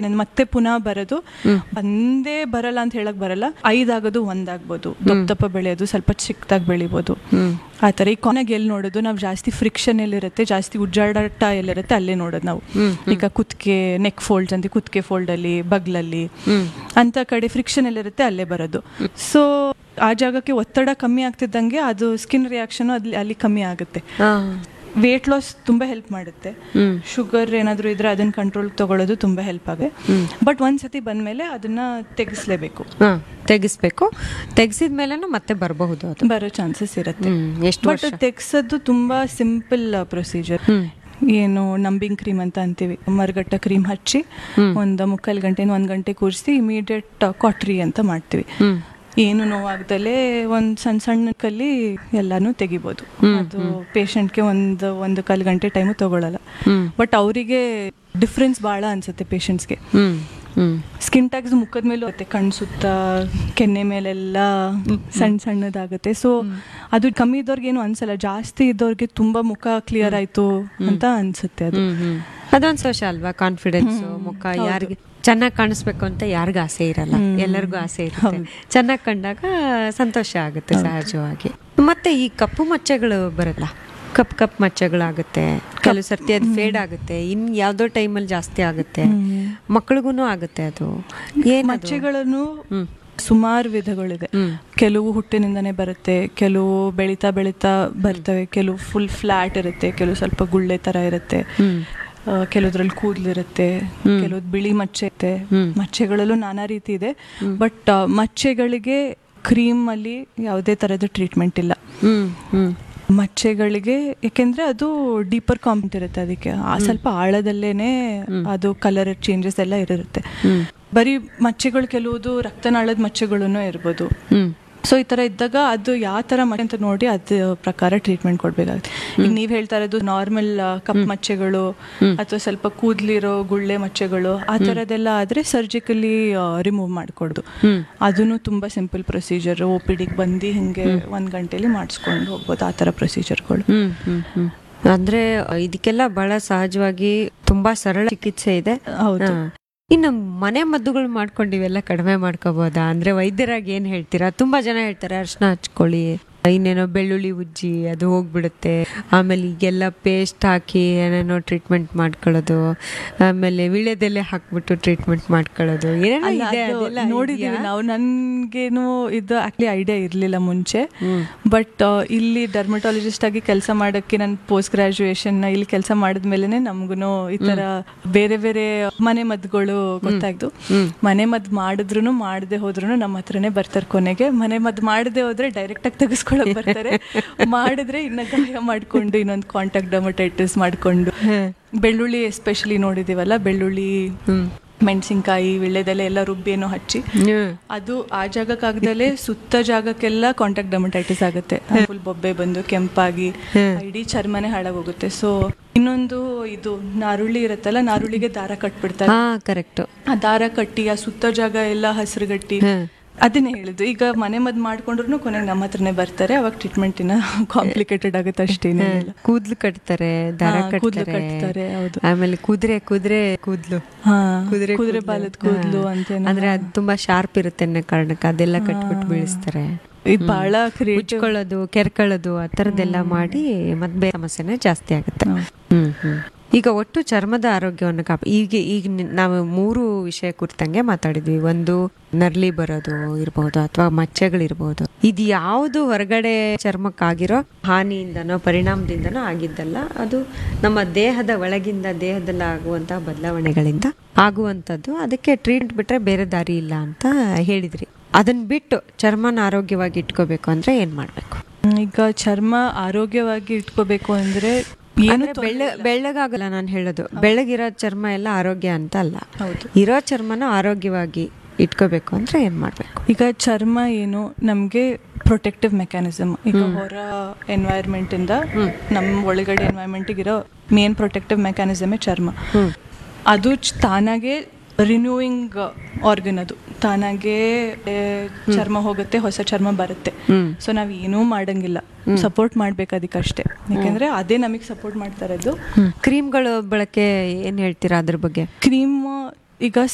ಮೊದಲನೇ ಮತ್ತೆ ಪುನಃ ಬರೋದು ಒಂದೇ ಬರಲ್ಲ ಅಂತ ಹೇಳಕ್ ಬರಲ್ಲ ಐದಾಗೋದು ಒಂದಾಗ್ಬೋದು ದಪ್ಪ ದಪ್ಪ ಬೆಳೆಯೋದು ಸ್ವಲ್ಪ ಚಿಕ್ಕದಾಗಿ ಬೆಳಿಬೋದು ಆ ಥರ ಈ ಕೊನೆಗೆ ಎಲ್ಲಿ ನೋಡೋದು ನಾವು ಜಾಸ್ತಿ ಫ್ರಿಕ್ಷನ್ ಎಲ್ಲಿರುತ್ತೆ ಜಾಸ್ತಿ ಉಜ್ಜಾಡಾಟ ಎಲ್ಲಿರುತ್ತೆ ಅಲ್ಲೇ ನೋಡೋದು ನಾವು ಈಗ ಕುತ್ತಿಗೆ ನೆಕ್ ಫೋಲ್ಡ್ಸ್ ಅಂತ ಕುತ್ತಿಗೆ ಫೋಲ್ಡಲ್ಲಿ ಬಗ್ಲಲ್ಲಿ ಅಂತ ಕಡೆ ಫ್ರಿಕ್ಷನ್ ಎಲ್ಲಿರುತ್ತೆ ಅಲ್ಲೇ ಬರೋದು ಸೊ ಆ ಜಾಗಕ್ಕೆ ಒತ್ತಡ ಕಮ್ಮಿ ಆಗ್ತಿದ್ದಂಗೆ ಅದು ಸ್ಕಿನ್ ರಿಯಾಕ್ಷನ್ ಅಲ್ಲಿ ಅಲ್ಲಿ ಕಮ್ಮಿ ಆಗುತ್ತೆ ವೇಟ್ ಲಾಸ್ ತುಂಬ ಹೆಲ್ಪ್ ಮಾಡುತ್ತೆ ಶುಗರ್ ಏನಾದರೂ ಇದ್ರೆ ಅದನ್ನ ಕಂಟ್ರೋಲ್ ತಗೊಳ್ಳೋದು ತುಂಬ ಹೆಲ್ಪ್ ಆಗುತ್ತೆ ಬಟ್ ಒಂದ್ಸತಿ ಬಂದ್ಮೇಲೆ ಅದನ್ನ ತೆಗಿಸ್ಲೇಬೇಕು ಹಾ ತೆಗಿಸ್ಬೇಕು ತೆಗ್ಸಿದ ಮೇಲೆನೂ ಮತ್ತೆ ಬರಬಹುದು ಅದು ಬರೋ ಚಾನ್ಸಸ್ ಇರುತ್ತೆ ಹ್ಮ್. ಎಷ್ಟು ಬಟ್ ವರ್ಷ ತೆಗ್ಸೋದು ತುಂಬಾ ಸಿಂಪಲ್ ಪ್ರೊಸೀಜರ್ ಏನು ನಂಬಿಂಗ್ ಕ್ರೀಮ್ ಅಂತ ಅಂತೀವಿ ಮರಗಟ್ಟ ಕ್ರೀಮ್ ಹಚ್ಚಿ ಒಂದು ಮುಕ್ಕಾಲು ಗಂಟೆ ಒಂದು ಗಂಟೆ ಕೂರಿಸಿ ಇಮಿಡಿಯೇಟ್ ಕಾಟ್ರಿ ಅಂತ ಮಾಡ್ತೀವಿ ಹ್ಮ್ ಏನು ನೋವಾಗ್ದಲೇ ಒಂದ್ ಸಣ್ಣ ಸಣ್ಣ ಕಲ್ಲಿ ಎಲ್ಲಾನು ತೆಗಿಬೋದು ಅದು ಪೇಷಂಟ್ಗೆ ಒಂದು ಒಂದು ಕಾಲು ಗಂಟೆ ಟೈಮು ತಗೊಳಲ್ಲ ಹ್ಮ್. ಬಟ್ ಅವರಿಗೆ ಡಿಫ್ರೆನ್ಸ್ ಭಾಳ ಅನ್ಸುತ್ತೆ ಪೇಷಂಟ್ಸ್ಗೆ ಹ್ಮ್ ಹ್ಮ್ ಸ್ಕಿನ್ ಟ್ಯಾಕ್ಸ್ ಮುಖದ ಮೇಲೂ ಮತ್ತೆ ಕಣ್ ಸುತ್ತ ಕೆನ್ನೆ ಮೇಲೆಲ್ಲ ಸಣ್ಣ ಸಣ್ಣದಾಗುತ್ತೆ ಸೊ ಅದು ಕಮ್ಮಿ ಇದ್ದವ್ರಿಗೆ ಏನು ಅನ್ಸಲ್ಲ ಜಾಸ್ತಿ ಇದ್ದವ್ರಿಗೆ ತುಂಬಾ ಮುಖ ಕ್ಲಿಯರ್ ಆಯ್ತು ಅಂತ ಅನ್ಸುತ್ತೆ ಅದು ಹ್ಮ್ ಹ್ಮ್ ಅದೊಂದು ಸೋಶ ಅಲ್ವಾ ಕಾನ್ಫಿಡೆನ್ಸ್ ಮುಖ ಯಾರಿಗೆ ಚೆನ್ನಾಗಿ ಕಾಣಿಸ್ಬೇಕು ಅಂತ ಯಾರಿಗೂ ಆಸೆ ಇರಲ್ಲ ಎಲ್ಲರಿಗೂ ಆಸೆ ಇರುತ್ತೆ ಚೆನ್ನಾಗಿ ಕಂಡಾಗ ಸಂತೋಷ ಆಗುತ್ತೆ ಸಹಜವಾಗಿ ಮತ್ತೆ ಈ ಕಪ್ಪು ಮಚ್ಚೆಗಳು ಬರಲ್ಲ ಕಪ್ ಕಪ್ ಮಚ್ಚೆಗಳಾಗುತ್ತೆ ಕೆಲವು ಸರ್ತಿ ಅದು ಫೇಡ್ ಆಗುತ್ತೆ ಇನ್ ಯಾವ್ದೋ ಟೈಮಲ್ಲಿ ಜಾಸ್ತಿ ಆಗುತ್ತೆ ಮಕ್ಳಿಗೂ ಆಗುತ್ತೆ ಅದು ಏನ್ ಮಚ್ಚೆಗಳನ್ನು ಸುಮಾರು ವಿಧಗಳಿದೆ ಕೆಲವು ಹುಟ್ಟಿನಿಂದನೇ ಬರುತ್ತೆ ಕೆಲವು ಬೆಳೀತಾ ಬೆಳೀತಾ ಬರ್ತವೆ ಕೆಲವು ಫುಲ್ ಫ್ಲಾಟ್ ಇರುತ್ತೆ ಕೆಲವು ಸ್ವಲ್ಪ ಗುಳ್ಳೆ ತರ ಇರುತ್ತೆ ಆ, ಕೆಲವುದ್ರಲ್ಲಿ ಕೂದಲಿರುತ್ತೆ ಕೆಲವ್ದು ಬಿಳಿ ಮಚ್ಚೆ ಇರುತ್ತೆ ಮಚ್ಚೆಗಳಲ್ಲೂ ನಾನಾ ರೀತಿ ಇದೆ ಬಟ್ ಮಚ್ಚೆಗಳಿಗೆ ಕ್ರೀಮ್ ಅಲ್ಲಿ ಯಾವುದೇ ತರದ ಟ್ರೀಟ್ಮೆಂಟ್ ಇಲ್ಲ ಹ್ಮ್ ಹ್ಮ್ ಮಚ್ಚೆಗಳಿಗೆ ಯಾಕೆಂದ್ರೆ ಅದು ಡೀಪರ್ ಕಾಂಪೆಂಟ್ ಇರುತ್ತೆ ಅದಕ್ಕೆ ಆ ಸ್ವಲ್ಪ ಆಳದಲ್ಲೇನೆ ಅದು ಕಲರ್ ಚೇಂಜಸ್ ಎಲ್ಲ ಇರುತ್ತೆ ಬರೀ ಮಚ್ಚೆಗಳು ಕೆಲವುದು ರಕ್ತನಾಳದ ಮಚ್ಚೆಗಳನ್ನು ಇರ್ಬೋದು ಹ್ಮ್ ಸೊ ಈ ತರ ಇದ್ದಾಗ ಅದು ಯಾವ ತರ ಮಚ್ಚೆ ಅಂತ ನೋಡಿ ಅದ್ರ ಪ್ರಕಾರ ಟ್ರೀಟ್ಮೆಂಟ್ ಕೊಡ್ಬೇಕಾಗುತ್ತೆ ಈಗ ನೀವ್ ಹೇಳ್ತಾ ಇರೋದು ನಾರ್ಮಲ್ ಕಪ್ ಮಚ್ಚೆಗಳು ಅಥವಾ ಸ್ವಲ್ಪ ಕೂದ್ಲಿರೋ ಗುಳ್ಳೆ ಮಚ್ಚೆಗಳು ಆ ತರದೆಲ್ಲ ಆದ್ರೆ ಸರ್ಜಿಕಲಿ ರಿಮೂವ್ ಮಾಡ್ಕೊಡ್ದು ಅದನ್ನು ತುಂಬಾ ಸಿಂಪಲ್ ಪ್ರೊಸೀಜರ್ ಒ ಪಿ ಡಿಗೆ ಬಂದು ಹಿಂಗೆ ಒಂದ್ ಗಂಟೆಲಿ ಮಾಡಿಸ್ಕೊಂಡು ಹೋಗ್ಬೋದು ಆ ತರ ಪ್ರೊಸೀಜರ್ಗಳು ಹ್ಮ್ ಹ್ಮ್ ಹ್ಮ್ ಅಂದ್ರೆ ಇದಕ್ಕೆಲ್ಲ ಬಹಳ ಸಹಜವಾಗಿ ತುಂಬಾ ಸರಳ ಚಿಕಿತ್ಸೆ ಇದೆ ಹೌದು. ಹಾ. ಇನ್ನು ಮನೆ ಮದ್ದುಗಳು ಮಾಡ್ಕೊಂಡಿವೆಲ್ಲ ಕಡಿಮೆ ಮಾಡ್ಕೋಬಹುದಾ ಅಂದ್ರೆ ವೈದ್ಯರಾಗಿ ಏನ್ ಹೇಳ್ತೀರಾ ತುಂಬಾ ಜನ ಹೇಳ್ತಾರೆ ಅರ್ಶನ ಹಚ್ಕೊಳ್ಳಿ ಇನ್ನೇನೋ ಬೆಳ್ಳುಳ್ಳಿ ಉಜ್ಜಿ ಅದು ಹೋಗ್ಬಿಡುತ್ತೆ ಆಮೇಲೆ ಈಗೆಲ್ಲ ಪೇಸ್ಟ್ ಹಾಕಿ ಏನೇನೋ ಟ್ರೀಟ್ಮೆಂಟ್ ಮಾಡ್ಕೊಳ್ಳೋದು ಆಮೇಲೆ ವಿಳ್ಯದೆಲೆ ಹಾಕ್ಬಿಟ್ಟು ಟ್ರೀಟ್ಮೆಂಟ್ ಮಾಡ್ಕೊಳ್ಳೋದು ಏನೇನೋ ಅಲ್ಲ, ಇದೆ ಅದು ಅದೆಲ್ಲ ನೋಡಿದೀವಿ ಇದೆಯಾ? ನಾವು ನನ್ಗೇನು ಇದು ಆಕ್ಚುಲಿ ಐಡಿಯಾ ಇರ್ಲಿಲ್ಲ ಮುಂಚೆ ಬಟ್ ಇಲ್ಲಿ ಡರ್ಮಟಾಲಜಿಸ್ಟ್ ಆಗಿ ಕೆಲಸ ಮಾಡಕ್ಕೆ ನನ್ನ ಪೋಸ್ಟ್ ಗ್ರಾಜುಯೇಷನ್ ಇಲ್ಲಿ ಕೆಲಸ ಮಾಡಿದ್ಮೇಲೆ ನಮ್ಗೂ ಈ ತರ ಬೇರೆ ಬೇರೆ ಮನೆ ಮದ್ದುಗಳು ಗೊತ್ತಾಯ್ತು ಮನೆ ಮದ್ದು ಮಾಡಿದ್ರು ಮಾಡದೆ ಹೋದ್ರು ನಮ್ಮ ಹತ್ರನೇ ಬರ್ತಾರೆ ಕೊನೆಗೆ ಮನೆ ಮದ್ದು ಮಾಡದೆ ಹೋದ್ರೆ ಡೈರೆಕ್ಟ್ ಆಗಿ ತೆಗೆಸ್ಕೊಳಕ್ ಬರ್ತಾರೆ ಮಾಡಿದ್ರೆ ಇನ್ನ ಗಾಯ ಮಾಡ್ಕೊಂಡು ಇನ್ನೊಂದು ಕಾಂಟ್ಯಾಕ್ಟ್ ಡರ್ಮಟೈಟಿಸ್ ಮಾಡ್ಕೊಂಡು ಬೆಳ್ಳುಳ್ಳಿ ಎಸ್ಪೆಷಲಿ ನೋಡಿದೀವಲ್ಲ ಬೆಳ್ಳುಳ್ಳಿ ಮೆಣಸಿನ್ಕಾಯಿ ವಿಳ್ಳೆದೆಲೆ ಎಲ್ಲ ರುಬ್ಬಿಯನ್ನು ಹಚ್ಚಿ ಹ್ಮ್. ಅದು ಆ ಜಾಗಕ್ಕಾಗದಲ್ಲೇ ಸುತ್ತ ಜಾಗಕ್ಕೆಲ್ಲ ಕಾಂಟ್ಯಾಕ್ಟ್ ಡರ್ಮಟೈಟಿಸ್ ಆಗುತ್ತೆ ಫುಲ್ ಬೊಬ್ಬೆ ಬಂದು ಕೆಂಪಾಗಿ ಇಡೀ ಚರ್ಮನೇ ಹಾಳಾಗೋಗುತ್ತೆ ಸೊ ಇನ್ನೊಂದು ಇದು ನಾರುಳ್ಳಿ ಇರುತ್ತಲ್ಲ ನಾರುಳ್ಳಿಗೆ ದಾರ ಕಟ್ಬಿಡ್ತಾರೆ ಹಾ ಕರೆಕ್ಟ್ ಆ ದಾರ ಕಟ್ಟಿ ಆ ಸುತ್ತ ಜಾಗ ಎಲ್ಲ ಹಸಿರುಗಟ್ಟಿ ಅದನ್ನೇ ಹೇಳಿದ್ದು ಈಗ ಮನೆ ಮದ್ದು ಮಾಡ್ಕೊಂಡ್ರು ಕೊನೆಗೆ ನಮ್ಮ ಹತ್ರನೇ ಬರ್ತಾರೆ ಅವಾಗ ಟ್ರೀಟ್ಮೆಂಟ್ ಇನ್ನ ಕಾಂಪ್ಲಿಕೇಟೆಡ್ ಆಗುತ್ತೆ ಅಷ್ಟೇನಿಲ್ಲ ಕೂದ್ಲು ಕಟ್ತಾರೆ ದಾರ ಹಾ, ಕೂದ್ಲು ಕಟ್ತಾರೆ ಕಟ್ತಾರೆ, ಹೌದು. ಆಮೇಲೆ ಕುದುರೆ ಕುದುರೆ ಕೂದ್ಲು ಹಾ ಕುದುರೆ ಕುದುರೆ ಕೂದ್ಲು. ಬಾಲದ ಕೂದಲು ಹಾ. ಅಂತೇನೋ ಅಂದ್ರೆ ಅದು ತುಂಬಾ ಶಾರ್ಪ್ ಇರುತ್ತೆ ಅನ್ನೋ ಕಾರಣಕ್ಕೆ ಅದೆಲ್ಲ ಕಟ್ಬಿಟ್ಟು ಬೀಳಿಸ್ತಾರೆ ಇದು ಬಹಳ ಕ್ರಿಯೇಟಿವ್ ಉಚ್ಕೊಳ್ಳೋದು ಕೆರ್ಕೊಳ್ಳೋದು ಆ ಥರದ್ದೆಲ್ಲ ಮಾಡಿ ಮತ್ತೆ ಬೇರೆ ಸಮಸ್ಯೆನೇ ಜಾಸ್ತಿ ಆಗುತ್ತೆ ಹ್ಮ್ ಹ್ಮ್ ಈಗ ಒಟ್ಟು ಚರ್ಮದ ಆರೋಗ್ಯವನ್ನು ಕಾಪ ಈಗ ಈಗ ನಿ- ನಾವು ಮೂರು ವಿಷಯ ಕುರಿತಂಗೆ ಮಾತಾಡಿದ್ವಿ ಒಂದು ನರ್ಲಿ ಬರೋದು ಇರಬಹುದು ಅಥವಾ ಮಚ್ಚೆಗಳಿರ್ಬಹುದು ಇದು ಯಾವುದು ಹೊರಗಡೆ ಚರ್ಮಕ್ಕಾಗಿರೋ ಹಾನಿಯಿಂದನೋ ಪರಿಣಾಮದಿಂದನೋ ಆಗಿದ್ದಲ್ಲ ಅದು ನಮ್ಮ ದೇಹದ ಒಳಗಿಂದ ದೇಹದಲ್ಲಿ ಆಗುವಂತಹ ಬದಲಾವಣೆಗಳಿಂದ ಆಗುವಂಥದ್ದು ಅದಕ್ಕೆ ಟ್ರೀಟ್ ಬಿಟ್ರೆ ಬೇರೆ ದಾರಿ ಇಲ್ಲ ಅಂತ ಹೇಳಿದ್ರಿ ಅದನ್ನ ಬಿಟ್ಟು ಚರ್ಮನ ಆರೋಗ್ಯವಾಗಿ ಇಟ್ಕೋಬೇಕು ಅಂದ್ರೆ ಏನ್ ಮಾಡ್ಬೇಕು ಈಗ ಚರ್ಮ ಆರೋಗ್ಯವಾಗಿ ಇಟ್ಕೋಬೇಕು ಅಂದ್ರೆ ಏನು ಅಂದ್ರೆ ಬೆಳ್ಳ ಬೆಳ್ಳಗಾಗಲ್ಲ ನಾನು ಹೇಳೋದು ಬೆಳ್ಳಗಿರೋ ಚರ್ಮ ಎಲ್ಲ ಆರೋಗ್ಯ ಅಂತ ಅಲ್ಲ ಹೌದು. ಇರೋ ಚರ್ಮನ ಆರೋಗ್ಯವಾಗಿ ಇಟ್ಕೋಬೇಕು ಅಂದ್ರೆ ಏನ್ ಮಾಡ್ಬೇಕು ಈಗ ಚರ್ಮ ಏನು ನಮಗೆ ಪ್ರೊಟೆಕ್ಟಿವ್ ಮೆಕ್ಯಾನಿಸಮ್ ಈಗ ಹೊರ ಎನ್ವೈರ್ಮೆಂಟ್ ಇಂದ ನಮ್ಮ ಒಳಗಡೆ ಎನ್ವೈರ್ಮೆಂಟ್ ಇರೋ ಮೇನ್ ಪ್ರೊಟೆಕ್ಟಿವ್ ಮೆಕ್ಯಾನಿಸಮೇ ಚರ್ಮ ಅದು ಚ- ತಾನಾಗೆ ರಿನ್ಯೂಯಿಂಗ್ ಆರ್ಗನ್ ಅದು ತಾನಾಗೆ ಆ, ಚರ್ಮ ಹೋಗುತ್ತೆ ಹೊಸ ಚರ್ಮ ಬರುತ್ತೆ ಸೊ ನಾವ್ ಏನೂ ಮಾಡಂಗಿಲ್ಲ ಸಪೋರ್ಟ್ ಮಾಡ್ಬೇಕು ಅದಕ್ಕಷ್ಟೇ ಯಾಕೆಂದ್ರೆ ಅದೇ ನಮಗೆ ಸಪೋರ್ಟ್ ಮಾಡ್ತಾ ಇರೋದು ಕ್ರೀಮ್ಗಳು ಬಳಕೆ ಏನ್ ಹೇಳ್ತೀರಾ ಅದ್ರ ಬಗ್ಗೆ ಕ್ರೀಮ್ ಈಗ